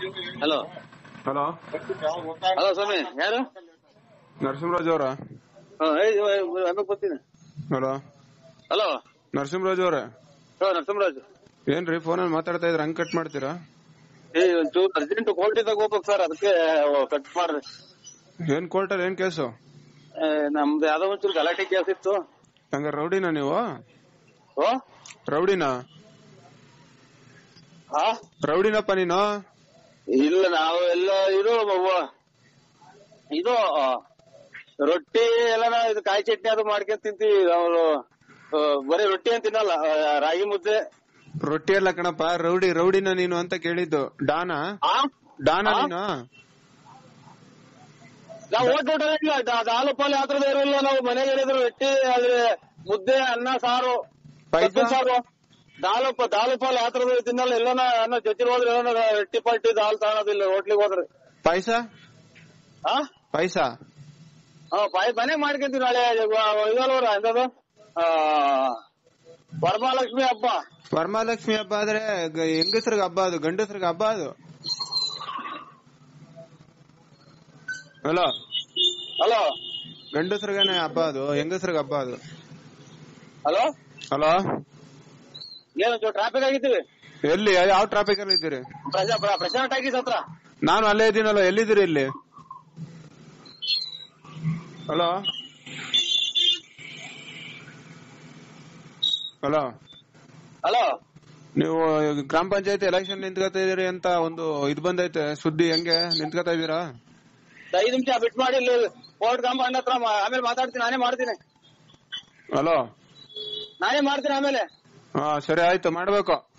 Hello hello hello ಸ್ವಾಮಿ ಯಾರು ನರಸಿಂಹರಾಜ್ ಅವರ ಹಾ, ಏಯ್, ಏಯ್, ಏಯ್, ಆಮೇಲ್ ಬರ್ತೀನಿ ಹಲೋ ಹಲೋ ನರಸಿಂಹರಾಜ್ ಅವ್ರೆ ಹಾ ನರಸಿಂಹರಾಜ್ ಏನ್ರಿ ಫೋನಲ್ಲಿ ಮಾತಾಡ್ತಾ ಇದ್ರೆ ಹಂಗ್ ಕಟ್ ಮಾಡ್ತೀರಾ ಏ ಒಂಚೂರು ಅರ್ಜೆಂಟ್ ಕೋರ್ಟಿದಾಗ ಹೋಗ್ಬೇಕು ಸರ್ ಅದಕ್ಕೆ ಕಟ್ ಮಾಡ್ರಿ ಏನ್ ಕೋರ್ಟಲ್ಲಿ ಏನ್ ಕೇಸು ಏ, ನಮ್ದು ಯಾವ್ದೋ ಒಂಚೂರು ಗಲಾಟೆ ಕೇಸ್ ಇತ್ತು ಹಂಗ ರೌಡಿನ ನೀವು ಓ ರೌಡಿನ ಹಾ ರೌಡಿನಪ್ಪ ನೀನು ಇಲ್ಲ ನಾವು ಎಲ್ಲ ಇದು ಅವ್ವ- ಇದು ಆ, ರೊಟ್ಟಿ ಎಲ್ಲ ನಾವು ಇದು ಕಾಯಿ ಚಟ್ನಿ ಅದು ಮಾಡ್ಕೊಂಡ್ ತಿಂತೀವಿ ನಾವು ಆ, ಬರೀ ರೊಟ್ಟಿ ಅಂತ ತಿನ್ನಲ್ಲ ಆ, ರಾಗಿ ಮುದ್ದೆ ರೊಟ್ಟಿ ಎಲ್ಲ ಕಣಪ್ಪ ರೌಡಿ ರೌಡಿನ ನೀನು ಅಂತ ಕೇಳಿದ್ದು ಡಾನ ಆ ಡಾನ ಆ? ನೀನು ನಾವು ಓಟ್ ಇಲ್ಲ ಹಾಲು ಪಾಲು ಯಾತ್ರದ ಇರಲ್ಲ ನಾವು ಮನೆಗೆ ಹೇಳಿದ್ರು ರೊಟ್ಟಿ ಆದ್ರೆ ಮುದ್ದೆ ಅನ್ನ ಸಾರು ಪೈಸಾ? ಸೊಪ್ಪಿನ ಸಾರು ದಾಲು ಪ ದಾಲು ಪಾಲು ಯಾತ್ರದ ತಿನ್ನಲ್ಲ ಎಲ್ಲನ ಅನ್ನ ಜೊತೆ ಹೋದ್ರೆ ಎಲ್ಲನ ರೊಟ್ಟಿ ಪಟ್ಟಿ ದಾಲ್ ತಗೊಳೋದಿಲ್ಲ ಹೋಟ್ಲಿಗೆ ಹೋದ್ರೆ ಪಾಯ್ಸ ಆ ಪಾಯ್ಸ ಹಾ ಪಾಯ್ ಮನೆ ಮಾಡ್ಕೊಂತೀವಿ ನಾಳೆ ಇದಲ್ವರ ಎಂತದು ಆ ವರಮಹಾಲಕ್ಷ್ಮಿ ಹಬ್ಬ ವರಮಹಾಲಕ್ಷ್ಮಿ ಹಬ್ಬ ಆದ್ರೆ ಗ- ಹೆಂಗಸ್ರಿಗೆ ಹಬ್ಬ ಅದು ಗಂಡಸ್ರಿಗೆ ಹಬ್ಬ ಅದು ಹಲೋ ಹಲೋ ಗಂಡಸ್ರಿಗೇನೆ ಹಬ್ಬ ಅದು ಹೆಂಗಸ್ರಿಗೆ ಹಬ್ಬ ಅದು ಹಲೋ ಹಲೋ ಏನು ಟ್ರಾಫಿಕ್ ಆಗಿದ್ದೀವಿ ಎಲ್ಲಿ ಯಾವ ಟ್ರಾಫಿಕ್ ಅಲ್ಲಿ ಇದ್ದೀರಿ ಪ್ರಜಾ ಪ್ರ- ಪ್ರಶಾಂತ್ ಟಾಕೀಸ್ ಹತ್ರ ನಾನು ಅಲ್ಲೇ ಇದ್ದೀನಲ್ಲ ಎಲ್ಲಿದ್ದೀರಿ ಇಲ್ಲಿ ಹಲೋ ಹಲೋ ಹಲೋ ನೀವು ಗ್ರಾಮ ಪಂಚಾಯತಿ ಎಲೆಕ್ಷನ್ ನಿಂತ್ಕೊತಾ ಇದೀರಿ ಅಂತ ಒಂದು ಇದ್ ಬಂದೈತೆ ಸುದ್ದಿ ಹೆಂಗೆ ನಿಂತ್ಕೊತಾ ಇದೀರಾ ಐದು ನಿಮಿಷ ಬಿಟ್ ಮಾಡಿ ಇಲ್ಲಿ ಕೋರ್ಟ್ ಕಾಂಪೌಂಡ್ ಹತ್ರ ಮಾ- ಆಮೇಲೆ ಮಾತಾಡ್ತೀನಿ ನಾನೇ ಮಾಡ್ತೀನಿ ಹಲೋ ನಾನೇ ಮಾಡ್ತೀನಿ ಆಮೇಲೆ ಹಾ ಸರಿ ಆಯ್ತು ಮಾಡ್ಬೇಕು